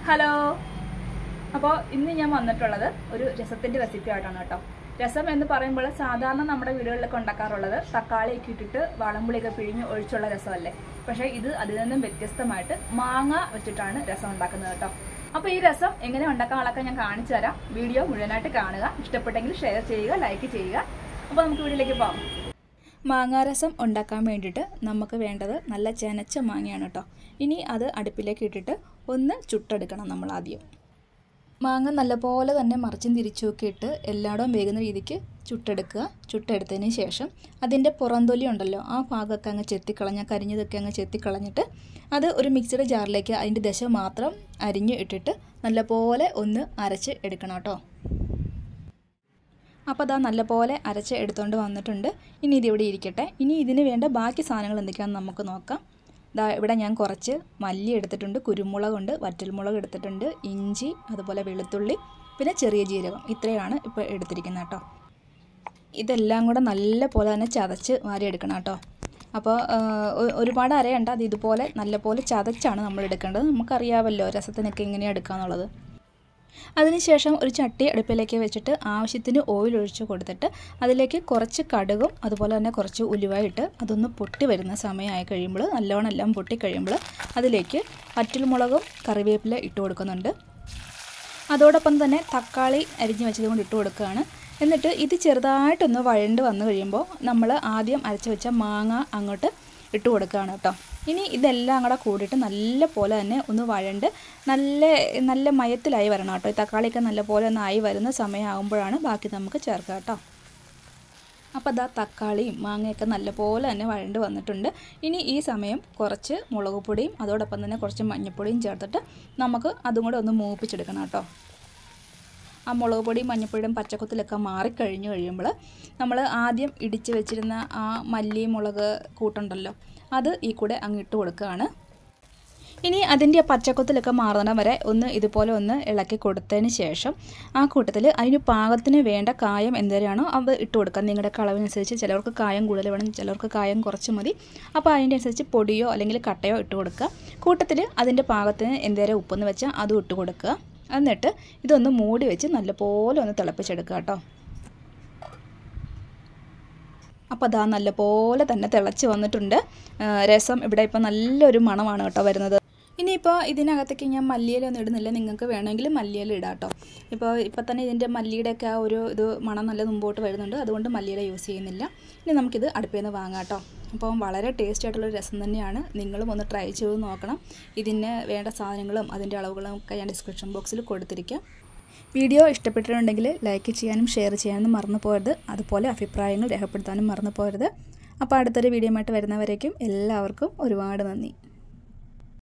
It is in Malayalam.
ഹലോ അപ്പോൾ ഇന്ന് ഞാൻ വന്നിട്ടുള്ളത് ഒരു രസത്തിൻ്റെ റെസിപ്പി ആയിട്ടാണ് കേട്ടോ രസം എന്ന് പറയുമ്പോൾ സാധാരണ നമ്മുടെ വീടുകളിലൊക്കെ ഉണ്ടാക്കാറുള്ളത് തക്കാളിയൊക്കെ ഇട്ടിട്ട് വളമ്പുളിയൊക്കെ പിഴിഞ്ഞ് ഒഴിച്ചുള്ള രസമല്ലേ പക്ഷേ ഇത് അതിൽ നിന്നും വ്യത്യസ്തമായിട്ട് മാങ്ങ വെച്ചിട്ടാണ് രസം ഉണ്ടാക്കുന്നത് കേട്ടോ അപ്പോൾ ഈ രസം എങ്ങനെ ഉണ്ടാക്കാനുള്ളതൊക്കെ ഞാൻ കാണിച്ചു തരാം വീഡിയോ മുഴുവനായിട്ട് കാണുക ഇഷ്ടപ്പെട്ടെങ്കിൽ ഷെയർ ചെയ്യുക ലൈക്ക് ചെയ്യുക അപ്പോൾ നമുക്ക് വീഡിയോയിലേക്ക് പോകാം മാങ്ങാരസം ഉണ്ടാക്കാൻ വേണ്ടിയിട്ട് നമുക്ക് വേണ്ടത് നല്ല ചെനച്ച മാങ്ങയാണ് കേട്ടോ ഇനി അത് അടുപ്പിലേക്ക് ഇട്ടിട്ട് ഒന്ന് ചുട്ടെടുക്കണം നമ്മൾ ആദ്യം മാങ്ങ നല്ലപോലെ തന്നെ മറിച്ചും തിരിച്ചുമൊക്കെ ഇട്ട് എല്ലായിടവും വേകുന്ന രീതിക്ക് ചുട്ടെടുക്കുക ചുട്ടെടുത്തതിന് ശേഷം അതിൻ്റെ പുറംതൊലി ഉണ്ടല്ലോ ആ ഭാഗമൊക്കെ അങ്ങ് ചെത്തിക്കളഞ്ഞ കരിഞ്ഞതൊക്കെ അങ്ങ് ചെത്തിക്കളഞ്ഞിട്ട് അത് ഒരു മിക്സിയുടെ ജാറിലേക്ക് അതിൻ്റെ ദശ മാത്രം അരിഞ്ഞ് ഇട്ടിട്ട് നല്ലപോലെ ഒന്ന് അരച്ച് എടുക്കണം കേട്ടോ അപ്പോൾ അതാ നല്ലപോലെ അരച്ച് എടുത്തുകൊണ്ട് വന്നിട്ടുണ്ട് ഇനി ഇതിവിടെ ഇരിക്കട്ടെ ഇനി ഇതിന് വേണ്ട ബാക്കി സാധനങ്ങൾ എന്തൊക്കെയാണെന്ന് നമുക്ക് നോക്കാം ദാ ഇവിടെ ഞാൻ കുറച്ച് മല്ലി എടുത്തിട്ടുണ്ട് കുരുമുളകുണ്ട് വറ്റൽമുളക് എടുത്തിട്ടുണ്ട് ഇഞ്ചി അതുപോലെ വെളുത്തുള്ളി പിന്നെ ചെറിയ ജീരകം ഇത്രയാണ് ഇപ്പോൾ എടുത്തിരിക്കുന്നത് കേട്ടോ ഇതെല്ലാം കൂടെ നല്ല പോലെ തന്നെ ചതച്ച് വാരിയെടുക്കണം കേട്ടോ അപ്പോൾ ഒരുപാട് അരയണ്ട അത് ഇതുപോലെ നല്ലപോലെ ചതച്ചാണ് നമ്മൾ എടുക്കേണ്ടത് നമുക്കറിയാമല്ലോ രസത്തിനൊക്കെ എങ്ങനെയാണ് എടുക്കാന്നുള്ളത് അതിനുശേഷം ഒരു ചട്ടി അടുപ്പിലേക്ക് വെച്ചിട്ട് ആവശ്യത്തിന് ഓയിൽ ഒഴിച്ച് കൊടുത്തിട്ട് അതിലേക്ക് കുറച്ച് കടുകും അതുപോലെ തന്നെ കുറച്ച് ഉലുവായിട്ട് അതൊന്ന് പൊട്ടി വരുന്ന സമയമായി കഴിയുമ്പോൾ നല്ലോണം എല്ലാം പൊട്ടി കഴിയുമ്പോൾ അതിലേക്ക് വറ്റൽമുളകും കറിവേപ്പില ഇട്ട് കൊടുക്കുന്നുണ്ട് അതോടൊപ്പം തന്നെ തക്കാളി അരിഞ്ഞ് വെച്ചത് കൊണ്ട് ഇട്ട് കൊടുക്കുകയാണ് എന്നിട്ട് ഇത് ചെറുതായിട്ടൊന്ന് വഴണ്ട് വന്നു കഴിയുമ്പോൾ നമ്മൾ ആദ്യം അരച്ച് വെച്ച മാങ്ങ അങ്ങോട്ട് ഇട്ട് കൊടുക്കുകയാണ് കേട്ടോ ഇനി ഇതെല്ലാം കൂടെ കൂടിയിട്ട് നല്ല പോലെ തന്നെ ഒന്ന് വഴണ്ട് നല്ല നല്ല മയത്തിലായി വരണം കേട്ടോ ഈ തക്കാളിയൊക്കെ നല്ല പോലെ ഒന്ന് ആയി വരുന്ന സമയമാകുമ്പോഴാണ് ബാക്കി നമുക്ക് ചേർക്കുക കേട്ടോ അപ്പോൾ അതാ തക്കാളിയും മാങ്ങയൊക്കെ നല്ലപോലെ തന്നെ വഴണ്ട് വന്നിട്ടുണ്ട് ഇനി ഈ സമയം കുറച്ച് മുളക് പൊടിയും അതോടൊപ്പം തന്നെ കുറച്ച് മഞ്ഞൾപ്പൊടിയും ചേർത്തിട്ട് നമുക്ക് അതും കൂടെ ഒന്ന് മൂപ്പിച്ചെടുക്കണം കേട്ടോ ആ മുളക് പൊടിയും മഞ്ഞൾപ്പൊടിയും പച്ചക്കുത്തിലൊക്കെ മാറിക്കഴിഞ്ഞു കഴിയുമ്പോൾ നമ്മൾ ആദ്യം ഇടിച്ച് വെച്ചിരുന്ന ആ മല്ലി മുളക് കൂട്ടുണ്ടല്ലോ അത് ഈ കൂടെ അങ്ങ് ഇട്ട് കൊടുക്കുകയാണ് ഇനി അതിൻ്റെ പച്ചക്കുത്തിലൊക്കെ മാറുന്നിടം വരെ ഒന്ന് ഇതുപോലെ ഒന്ന് ഇളക്കി കൊടുത്തതിന് ശേഷം ആ കൂട്ടത്തിൽ അതിന് പാകത്തിന് വേണ്ട കായം എന്തരാണോ അത് ഇട്ട് കൊടുക്കുക നിങ്ങളുടെ കളവിനനുസരിച്ച് ചിലർക്ക് കായം കൂടുതൽ വേണം ചിലർക്ക് കായം കുറച്ച് മതി അപ്പോൾ അതിൻ്റെ അനുസരിച്ച് പൊടിയോ അല്ലെങ്കിൽ കട്ടയോ ഇട്ട് കൊടുക്കുക കൂട്ടത്തിൽ അതിൻ്റെ പാകത്തിന് എന്തേരം ഉപ്പെന്ന് വെച്ചാൽ അതും ഇട്ട് കൊടുക്കുക എന്നിട്ട് ഇതൊന്ന് മൂടി വെച്ച് നല്ലപോലെ ഒന്ന് തിളപ്പിച്ചെടുക്കുക കേട്ടോ അപ്പോൾ അതാ നല്ലപോലെ തന്നെ തിളച്ച് വന്നിട്ടുണ്ട് രസം ഇവിടെ ഇപ്പോൾ നല്ലൊരു മണമാണ് കേട്ടോ വരുന്നത് ഇനിയിപ്പോൾ ഇതിനകത്തേക്ക് ഞാൻ മല്ലിയിലൊന്നും ഇടുന്നില്ല നിങ്ങൾക്ക് വേണമെങ്കിൽ മല്ലിയില ഇടാം കേട്ടോ ഇപ്പോൾ ഇപ്പോൾ തന്നെ ഇതിൻ്റെ മല്ലിയുടെയൊക്കെ ആ ഒരു ഇത് മണം നല്ല മുമ്പോട്ട് വരുന്നുണ്ട് അതുകൊണ്ട് മല്ലിയില യൂസ് ചെയ്യുന്നില്ല ഇനി നമുക്കിത് അടുപ്പിൽ നിന്ന് വാങ്ങാം കേട്ടോ അപ്പോൾ വളരെ ടേസ്റ്റ് ആയിട്ടുള്ള രസം തന്നെയാണ് നിങ്ങളും ഒന്ന് ട്രൈ ചെയ്ത് നോക്കണം ഇതിന് വേണ്ട സാധനങ്ങളും അതിൻ്റെ അളവുകളും ഒക്കെ ഞാൻ ഡിസ്ക്രിപ്ഷൻ ബോക്സിൽ കൊടുത്തിരിക്കാം വീഡിയോ ഇഷ്ടപ്പെട്ടിട്ടുണ്ടെങ്കിൽ ലൈക്ക് ചെയ്യാനും ഷെയർ ചെയ്യാനും മറന്നു പോകരുത് അതുപോലെ അഭിപ്രായങ്ങൾ രേഖപ്പെടുത്താനും മറന്നു പോകരുത് അപ്പോൾ അടുത്തൊരു വീഡിയോ ആയിട്ട് വരുന്നവരേക്കും എല്ലാവർക്കും ഒരുപാട് നന്ദി